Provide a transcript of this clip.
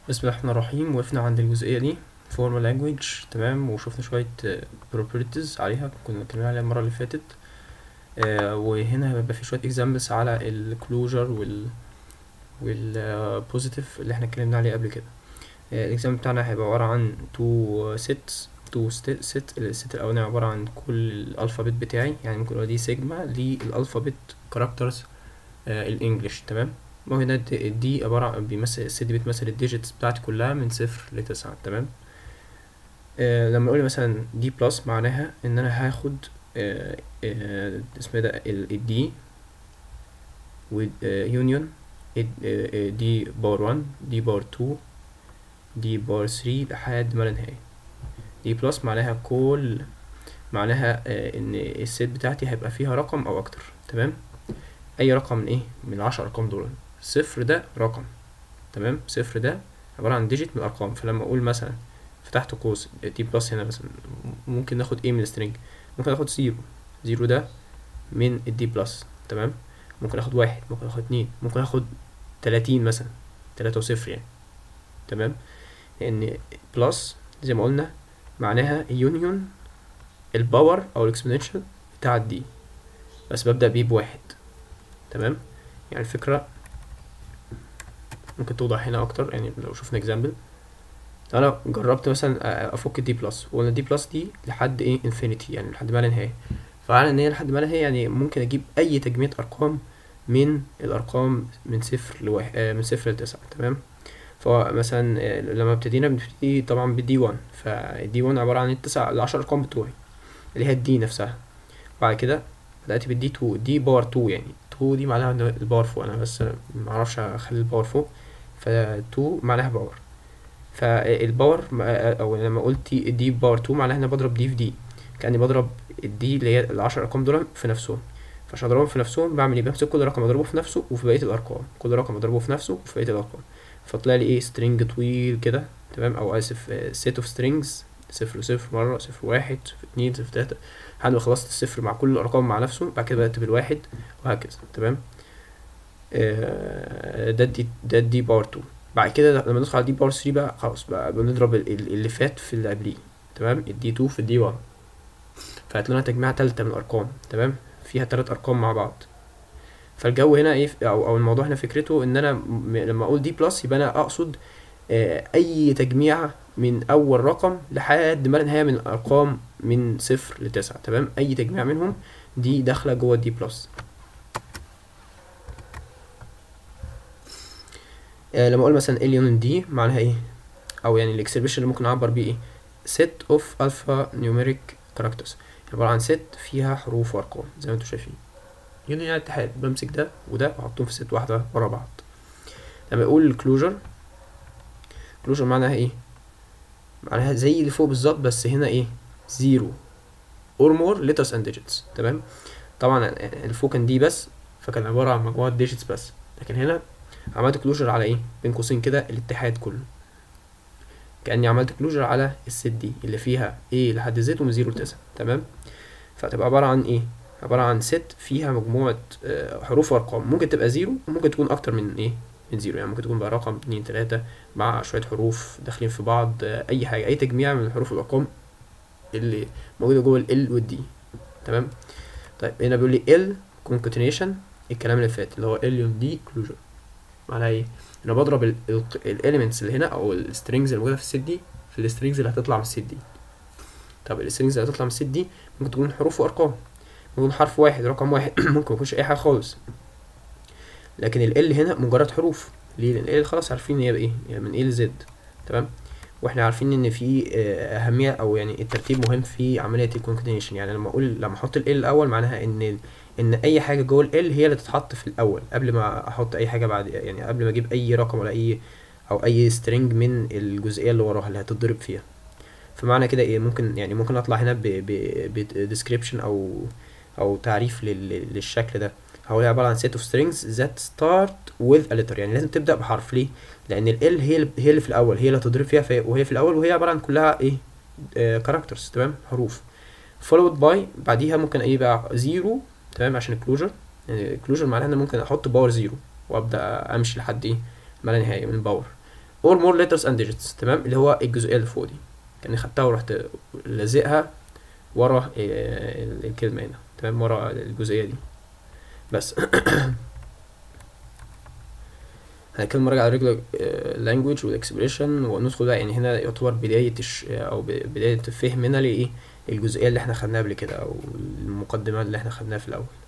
بسم الله الرحمن الرحيم وقفنا عند الجزئية دي formal language تمام وشوفنا شوية آه، properties عليها كنا اتكلمنا عليها المرة اللي فاتت آه، وهنا هيبقى في شوية examples على ال closure وال وال آه، positive اللي احنا اتكلمنا عليه قبل كده آه، example بتاعنا هيبقى عبارة عن two sets two ست set الست الأولاني عبارة عن كل الألفابت بتاعي يعني ممكن أقول دي سيجما للألفابت characters آه، الإنجليش تمام وهنا دي, دي عبارة عن بيمثل الست دي بتمثل الديجيتس بتاعتي كلها من صفر لتسعة تمام آه لما اقول مثلا دي بلس معناها ان انا هاخد آه آه اسمه ده الدي ويونيون دي باور 1 دي باور 2 دي باور 3 لحد ما لا نهاية دي بلس معناها كل معناها آه ان الست بتاعتي هيبقى فيها رقم او اكتر تمام اي رقم من ايه من العشر ارقام دول صفر ده رقم تمام صفر ده عبارة عن ديجيت من الارقام فلما اقول مثلا فتحت قوس دي بلس هنا مثلا ممكن ناخد ايه من السترينج ممكن اخد زيرو زيرو ده من الدي بلس تمام ممكن اخد واحد ممكن اخد اتنين ممكن اخد تلاتين مثلا تلاتة وصفر يعني تمام لان بلس زي ما قلنا معناها يونيون الباور او الاكسبوننشال بتاع الدي بس ببدأ بيه بواحد تمام يعني الفكرة ممكن توضح هنا اكتر يعني لو شفنا اكزامبل انا جربت مثلا افك الدي بلس وقلنا الدي بلس دي لحد ايه انفينيتي يعني لحد ما لا نهايه فعلى ان هي لحد ما لا نهايه يعني ممكن اجيب اي تجميع ارقام من الارقام من صفر لواحد آه من صفر لتسعة تمام فمثلا آه لما ابتدينا بنبتدي طبعا بالدي 1 فالدي 1 عباره عن التسع العشر ارقام بتوعي اللي هي الدي نفسها بعد كده بدات بالدي 2 دي باور 2 يعني 2 دي معناها الباور فوق انا بس معرفش اخلي الباور فوق ف 2 معناها باور فالباور او لما قلت دي باور 2 معناها ان بضرب دي في دي كاني بضرب الدي اللي هي العشر ارقام دول في نفسهم فعشان اضربهم في نفسهم بعمل ايه بمسك كل رقم اضربه في نفسه وفي بقيه الارقام كل رقم اضربه في نفسه وفي بقيه الارقام فطلع لي ايه سترينج طويل كده تمام او اسف سيت اوف سترينجز صفر صفر مرة صفر واحد صفر اتنين صفر تلاتة لحد ما خلصت الصفر مع كل الأرقام مع نفسه بعد كده بدأت بالواحد وهكذا تمام آه ده دي ده دي باور 2 بعد كده لما ندخل على دي باور 3 بقى خلاص بقى بنضرب اللي فات في اللي قبليه تمام الدي 2 في الدي 1 فهات لنا تجميعة تالتة من الأرقام تمام فيها تلات أرقام مع بعض فالجو هنا ايه أو, أو الموضوع هنا فكرته إن أنا م- لما أقول دي بلس يبقى أنا أقصد آه أي تجميعة من أول رقم لحد ما لا نهاية من الأرقام من صفر لتسعة تمام أي تجميع منهم دي داخلة جوه الدي بلس آه لما اقول مثلا اليون دي معناها ايه او يعني الاكسبريشن اللي ممكن اعبر بيه ايه set of alpha numeric characters عبارة عن set فيها حروف وارقام زي ما انتم شايفين يونيون يعني اتحاد بمسك ده وده واحطهم في set واحدة ورا بعض لما اقول closure closure معناها ايه معناها زي اللي فوق بالظبط بس هنا ايه zero or more letters and digits تمام طبعا اللي فوق كان دي بس فكان عبارة عن مجموعة digits بس لكن هنا عملت كلوجر على ايه بين قوسين كده الاتحاد كله كاني عملت كلوجر على الست دي اللي فيها ايه لحد زد ومن زيرو لتسعة تمام فتبقى عبارة عن ايه عبارة عن ست فيها مجموعة آه، حروف وارقام ممكن تبقى زيرو وممكن تكون اكتر من ايه من زيرو يعني ممكن تكون بقى رقم اتنين تلاتة مع شوية حروف داخلين في بعض آه، اي حاجة اي تجميع من الحروف والارقام اللي موجودة جوه ال والدي تمام طيب هنا بيقول لي ال concatenation الكلام اللي فات اللي هو ال دي كلوجر معناها ايه انا بضرب الاليمنتس اللي هنا او السترينجز اللي موجوده في الست دي في السترينجز اللي هتطلع من الست دي طب السترينجز اللي هتطلع من الست دي ممكن تكون حروف وارقام ممكن حرف واحد رقم واحد ممكن ميكونش اي حاجه خالص لكن ال هنا مجرد حروف ليه لان ال خلاص عارفين هي بايه يعني من ايه لزد تمام واحنا عارفين ان في آه، اهميه او يعني الترتيب مهم في عمليه الكونكتينيشن يعني لما اقول لما احط ال الاول معناها ان ان اي حاجه جوه ال هي اللي تتحط في الاول قبل ما احط اي حاجه بعد يعني قبل ما اجيب اي رقم ولا اي او اي سترينج من الجزئيه اللي وراها اللي هتتضرب فيها فمعنى كده ايه ممكن يعني ممكن اطلع هنا ب ب بديسكريبشن او او تعريف لل- للشكل ده هو عباره عن set of strings that start with a letter يعني لازم تبدا بحرف ليه لان ال L هي اللي- هي اللي في الاول هي اللي هتضرب فيها في وهي في الاول وهي عباره عن كلها ايه كاركترز تمام حروف followed by بعديها ممكن ايه بقى زيرو تمام عشان الكلوجر يعني الكلوجر معناها ان ممكن احط باور زيرو وابدا امشي لحد ايه ما لا نهايه من باور or more letters and digits تمام اللي هو الجزئيه اللي فوق دي كاني خدتها ورحت لازقها ورا آه، الكلمه هنا تمام ورا الجزئيه دي بس هنتكلم راجع على regular language والاكسبريشن وندخل بقى يعني هنا يعتبر بداية الش... أو ب- بداية فهمنا لإيه الجزئية اللي احنا خدناها قبل كده أو المقدمة اللي احنا خدناها في الأول